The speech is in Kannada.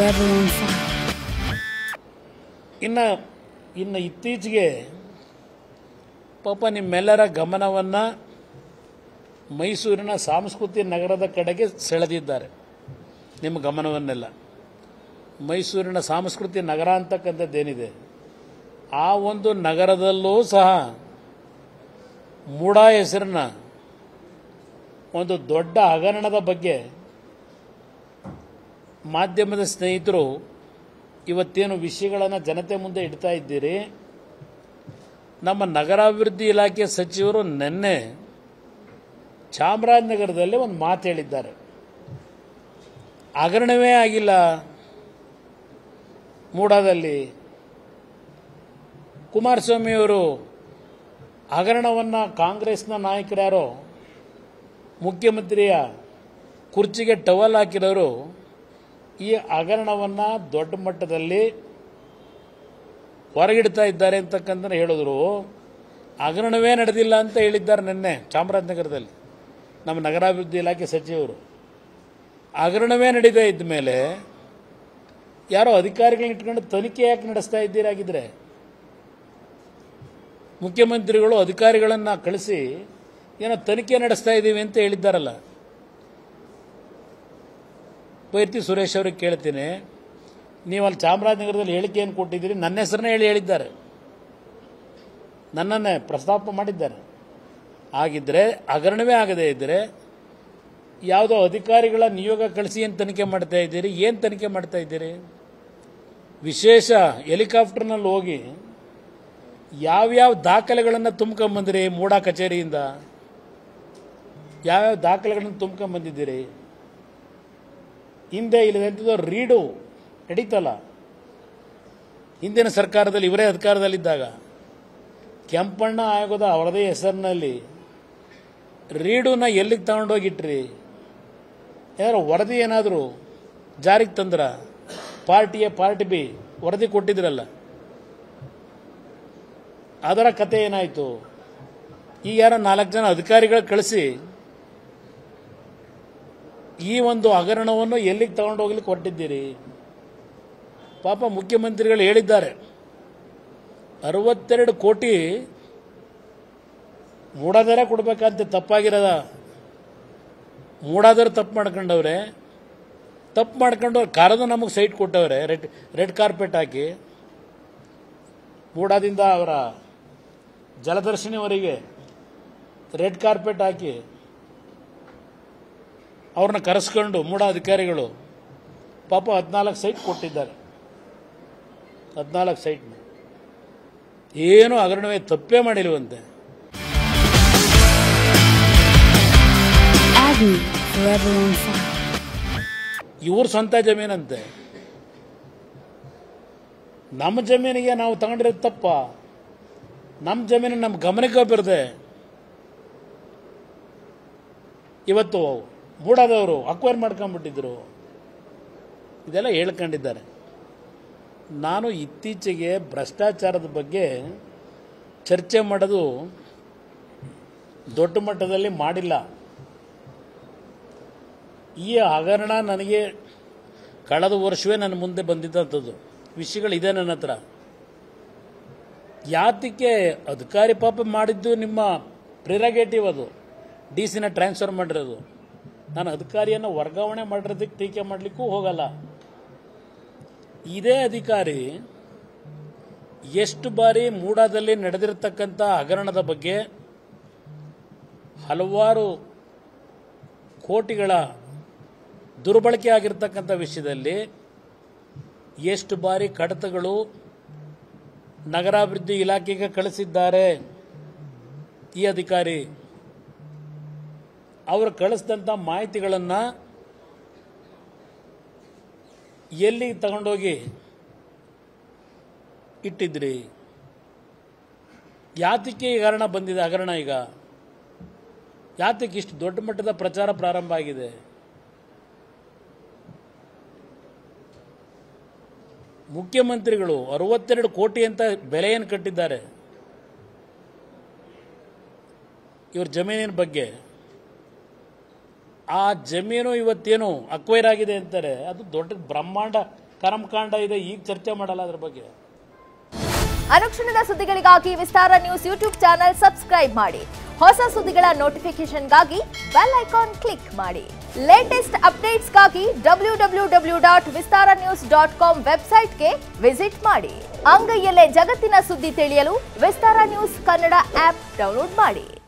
forever on fire. ಇನ್ನು ಇನ್ನು ಇತ್ತೀಚೆಗೆ ಪಾಪ ನಿಮ್ಮೆಲ್ಲರ ಗಮನವನ್ನು ಮೈಸೂರಿನ ಸಾಂಸ್ಕೃತಿಕ ನಗರದ ಕಡೆಗೆ ಸೆಳೆದಿದ್ದಾರೆ ನಿಮ್ಮ ಗಮನವನ್ನೆಲ್ಲ ಮೈಸೂರಿನ ಸಾಂಸ್ಕೃತಿಕ ನಗರ ಅಂತಕ್ಕಂಥದ್ದೇನಿದೆ ಆ ಒಂದು ನಗರದಲ್ಲೂ ಸಹ ಮೂಡಾ ಹೆಸರಿನ ಒಂದು ದೊಡ್ಡ ಹಗರಣದ ಬಗ್ಗೆ ಮಾಧ್ಯಮದ ಸ್ನೇಹಿತರು ಇವತ್ತೇನು ವಿಷಯಗಳನ್ನು ಜನತೆ ಮುಂದೆ ಇಡ್ತಾ ಇದ್ದೀರಿ ನಮ್ಮ ನಗರಾಭಿವೃದ್ಧಿ ಇಲಾಖೆ ಸಚಿವರು ನಿನ್ನೆ ಚಾಮರಾಜನಗರದಲ್ಲಿ ಒಂದು ಮಾತು ಹೇಳಿದ್ದಾರೆ ಹಗರಣವೇ ಆಗಿಲ್ಲ ಮೂಡಾದಲ್ಲಿ ಕುಮಾರಸ್ವಾಮಿಯವರು ಹಗರಣವನ್ನು ಕಾಂಗ್ರೆಸ್ನ ನಾಯಕರ್ಯಾರೋ ಮುಖ್ಯಮಂತ್ರಿಯ ಕುರ್ಚಿಗೆ ಟವಲ್ ಹಾಕಿರೋರು ಈ ಹಗರಣವನ್ನು ದೊಡ್ಡ ಮಟ್ಟದಲ್ಲಿ ಹೊರಗಿಡ್ತಾ ಇದ್ದಾರೆ ಅಂತಕ್ಕಂಥ ಹೇಳಿದ್ರು ಹಗರಣವೇ ನಡೆದಿಲ್ಲ ಅಂತ ಹೇಳಿದ್ದಾರೆ ನಿನ್ನೆ ಚಾಮರಾಜನಗರದಲ್ಲಿ ನಮ್ಮ ನಗರಾಭಿವೃದ್ಧಿ ಇಲಾಖೆ ಸಚಿವರು ಹಗರಣವೇ ನಡೀತಾ ಇದ್ದ ಮೇಲೆ ಯಾರೋ ಅಧಿಕಾರಿಗಳನ್ನ ಇಟ್ಕೊಂಡು ತನಿಖೆ ಯಾಕೆ ನಡೆಸ್ತಾ ಇದ್ದೀರಾಗಿದ್ರೆ ಮುಖ್ಯಮಂತ್ರಿಗಳು ಅಧಿಕಾರಿಗಳನ್ನು ಕಳಿಸಿ ಏನೋ ತನಿಖೆ ನಡೆಸ್ತಾ ಇದ್ದೀವಿ ಅಂತ ಹೇಳಿದ್ದಾರಲ್ಲ ಬೈರ್ತಿ ಸುರೇಶ್ ಅವ್ರಿಗೆ ಕೇಳ್ತೀನಿ ನೀವು ಅಲ್ಲಿ ಚಾಮರಾಜನಗರದಲ್ಲಿ ಹೇಳಿಕೆಯನ್ನು ಕೊಟ್ಟಿದ್ದೀರಿ ನನ್ನ ಹೆಸರನ್ನೇ ಹೇಳಿ ಹೇಳಿದ್ದಾರೆ ನನ್ನನ್ನೇ ಪ್ರಸ್ತಾಪ ಮಾಡಿದ್ದಾರೆ ಆಗಿದ್ದರೆ ಹಗರಣವೇ ಆಗದೇ ಇದ್ದರೆ ಯಾವುದೋ ಅಧಿಕಾರಿಗಳ ನಿಯೋಗ ಕಳಿಸಿ ಏನು ತನಿಖೆ ಮಾಡ್ತಾ ಇದ್ದೀರಿ ಏನು ತನಿಖೆ ಮಾಡ್ತಾ ಇದ್ದೀರಿ ವಿಶೇಷ ಹೆಲಿಕಾಪ್ಟರ್ನಲ್ಲಿ ಹೋಗಿ ಯಾವ್ಯಾವ ದಾಖಲೆಗಳನ್ನು ತುಂಬ್ಕೊಂಬಂದಿರಿ ಮೂಡಾ ಕಚೇರಿಯಿಂದ ಯಾವ್ಯಾವ ದಾಖಲೆಗಳನ್ನು ತುಂಬ್ಕೊಂಬಂದಿದ್ದೀರಿ ಹಿಂದೆ ಇಲ್ಲದಂಥದ್ದು ರೀಡು ನಡೀತಲ್ಲ ಹಿಂದಿನ ಸರ್ಕಾರದಲ್ಲಿ ಇವರೇ ಅಧಿಕಾರದಲ್ಲಿದ್ದಾಗ ಕೆಂಪಣ್ಣ ಆಯೋಗದ ಅವರದೇ ಹೆಸರಿನಲ್ಲಿ ರೀಡುನ ಎಲ್ಲಿಗೆ ತಗೊಂಡೋಗಿಟ್ರಿ ಏನಾದ್ರು ವರದಿ ಏನಾದರೂ ಜಾರಿಗೆ ತಂದ್ರ ಪಾರ್ಟಿ ಎ ಪಾರ್ಟಿ ಬಿ ವರದಿ ಕೊಟ್ಟಿದ್ರಲ್ಲ ಅದರ ಕತೆ ಏನಾಯಿತು ಈಗ ಯಾರೋ ನಾಲ್ಕು ಜನ ಅಧಿಕಾರಿಗಳು ಕಳಿಸಿ ಈ ಒಂದು ಹಗರಣವನ್ನು ಎಲ್ಲಿಗೆ ತಗೊಂಡು ಹೋಗ್ಲಿಕ್ಕೆ ಹೊರಟಿದ್ದೀರಿ ಪಾಪ ಮುಖ್ಯಮಂತ್ರಿಗಳು ಹೇಳಿದ್ದಾರೆ ಅರವತ್ತೆರಡು ಕೋಟಿ ಮೂಡಾದರೆ ಕೊಡ್ಬೇಕಂತ ತಪ್ಪಾಗಿರದ ಮೂಡಾದರು ತಪ್ಪು ಮಾಡ್ಕೊಂಡವ್ರೆ ತಪ್ಪು ಮಾಡ್ಕೊಂಡು ಕಾರದ ನಮಗೆ ಸೈಟ್ ಕೊಟ್ಟವ್ರೆ ರೆಡ್ ರೆಡ್ ಕಾರ್ಪೆಟ್ ಹಾಕಿ ಮೂಡಾದಿಂದ ಅವರ ಜಲದರ್ಶಿನಿವರೆಗೆ ರೆಡ್ ಕಾರ್ಪೆಟ್ ಹಾಕಿ ಅವ್ರನ್ನ ಕರೆಸ್ಕೊಂಡು ಮೂಡ ಅಧಿಕಾರಿಗಳು ಪಾಪ ಹದಿನಾಲ್ಕು ಸೈಟ್ ಕೊಟ್ಟಿದ್ದಾರೆ ಹದಿನಾಲ್ಕು ಸೈಟ್ ಏನು ಹಗರಣವೇ ತಪ್ಪೇ ಮಾಡಿಲ್ವಂತೆ Agony forever on fire. ಇವ್ರ ಸ್ವಂತ ಜಮೀನಂತೆ ನಮ್ಮ ಜಮೀನಿಗೆ ನಾವು ತಗೊಂಡಿರೋದು ತಪ್ಪ ನಮ್ಮ ಜಮೀನು ನಮ್ಮ ಗಮನಕ್ಕೆ ಬರದೆ ಇವತ್ತು ಮೂಡಾದವರು ಅಕ್ವೈರ್ ಮಾಡ್ಕೊಂಡ್ಬಿಟ್ಟಿದ್ರು ಇದೆಲ್ಲ ಹೇಳ್ಕೊಂಡಿದ್ದಾರೆ ನಾನು ಇತ್ತೀಚೆಗೆ ಭ್ರಷ್ಟಾಚಾರದ ಬಗ್ಗೆ ಚರ್ಚೆ ಮಾಡೋದು ದೊಡ್ಡ ಮಟ್ಟದಲ್ಲಿ ಮಾಡಿಲ್ಲ ಈ ಹಗರಣ ನನಗೆ ಕಳೆದ ವರ್ಷವೇ ನನ್ನ ಮುಂದೆ ಬಂದಿದ್ದಂಥದ್ದು ವಿಷಯಗಳಿದೆ ನನ್ನ ಹತ್ರ ಯಾತಕ್ಕೆ ಅಧಿಕಾರಿ ಪಾಪ ಮಾಡಿದ್ದು ನಿಮ್ಮ ಪ್ರಿರಗೇಟಿವ್ ಅದು ಡಿ ಸಿನ ಟ್ರಾನ್ಸ್ಫರ್ ಮಾಡಿರೋದು ನಾನು ಅಧಿಕಾರಿಯನ್ನು ವರ್ಗಾವಣೆ ಮಾಡಿರೋದಕ್ಕೆ ಟೀಕೆ ಮಾಡಲಿಕ್ಕೂ ಹೋಗಲ್ಲ ಇದೇ ಅಧಿಕಾರಿ ಎಷ್ಟು ಬಾರಿ ಮೂಡಾದಲ್ಲಿ ನಡೆದಿರತಕ್ಕಂಥ ಹಗರಣದ ಬಗ್ಗೆ ಹಲವಾರು ಕೋಟಿಗಳ ದುರ್ಬಳಕೆ ಆಗಿರ್ತಕ್ಕಂಥ ವಿಷಯದಲ್ಲಿ ಎಷ್ಟು ಬಾರಿ ಕಡತಗಳು ನಗರಾಭಿವೃದ್ಧಿ ಇಲಾಖೆಗೆ ಕಳಿಸಿದ್ದಾರೆ ಈ ಅಧಿಕಾರಿ ಅವರು ಕಳಿಸಿದಂಥ ಮಾಹಿತಿಗಳನ್ನು ಎಲ್ಲಿ ತಗೊಂಡೋಗಿ ಇಟ್ಟಿದ್ರಿ ಯಾತಕ್ಕೆ ಈ ಹಗರಣ ಬಂದಿದೆ ಹಗರಣ ಈಗ ಯಾತಕ್ಕೆ ಇಷ್ಟು ದೊಡ್ಡ ಮಟ್ಟದ ಪ್ರಚಾರ ಪ್ರಾರಂಭ ಆಗಿದೆ ಮುಖ್ಯಮಂತ್ರಿಗಳು ಅರವತ್ತೆರಡು ಕೋಟಿ ಅಂತ ಬೆಲೆಯನ್ನು ಕಟ್ಟಿದ್ದಾರೆ ಇವ್ರ ಜಮೀನಿನ ಬಗ್ಗೆ ಆ ಜಮೀನು ಇವತ್ತೇನು ಅಕ್ವೈರ್ ಆಗಿದೆ ಅಂತಾರೆ ಅದು ದೊಡ್ಡ ಬ್ರಹ್ಮಾಂಡ ಕರ್ಮಕಾಂಡ ಇದೆ ಈಗ ಚರ್ಚೆ ಮಾಡಲ್ಲ ಅದ್ರ ಬಗ್ಗೆ ಅನುಕ್ಷಣದ ಸುದ್ದಿಗಳಿಗಾಗಿ Vistara news YouTube channel subscribe ಮಾಡಿ ಹೊಸ ಸುದ್ದಿಗಳ ನೋಟಿಫಿಕೇಶನ್ಗಾಗಿ ಬೆಲ್ ಐಕಾನ್ ಕ್ಲಿಕ್ ಮಾಡಿ ಲೇಟೆಸ್ಟ್ ಅಪ್ಡೇಟ್ಸ್ಗಾಗಿ W W W dot Vistara news dot com ವೆಬ್ಸೈಟ್ಗೆ ವಿಸಿಟ್ ಮಾಡಿ ಅಂಗೈಯಲ್ಲೇ ಜಗತ್ತಿನ ಸುದ್ದಿ ತಿಳಿಯಲು Vistara news Kannada app download ಮಾಡಿ